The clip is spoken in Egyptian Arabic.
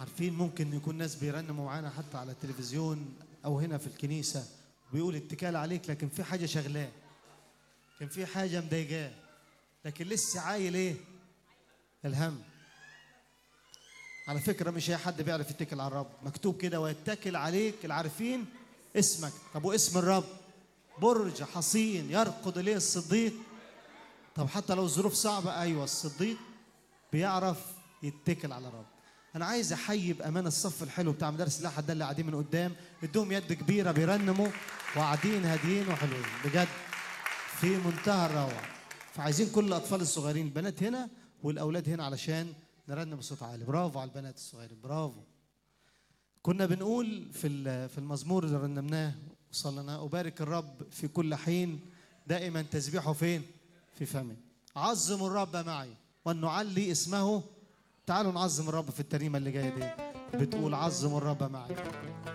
عارفين ممكن يكون ناس بيرنموا معانا حتى على التلفزيون او هنا في الكنيسه بيقول اتكال عليك لكن في حاجه شغلاه كان في حاجه مضايقاه لكن لسه عايل ايه الهم على فكره مش اي حد بيعرف يتكل على الرب مكتوب كده ويتكل عليك العارفين اسمك طب واسم الرب برج حصين يرقد اليه الصديق طب حتى لو الظروف صعبه ايوه الصديق بيعرف يتكل على الرب انا عايز احيي بامان الصف الحلو بتاع مدارس الاحد ده اللي قاعدين من قدام ادوهم يد كبيره بيرنموا وقاعدين هاديين وحلوين بجد في منتهى الروعه فعايزين كل الاطفال الصغيرين البنات هنا والاولاد هنا علشان نرنم بصوت عالي برافو على البنات الصغيرين برافو كنا بنقول في ال- في المزمور اللي رنمناه وصلنا أبارك الرب في كل حين دائما تسبيحه فين؟ في فمي عظموا الرب معي وأن نعلي اسمه تعالوا نعظم الرب في الترنيمة اللي جاية دي بتقول عظموا الرب معي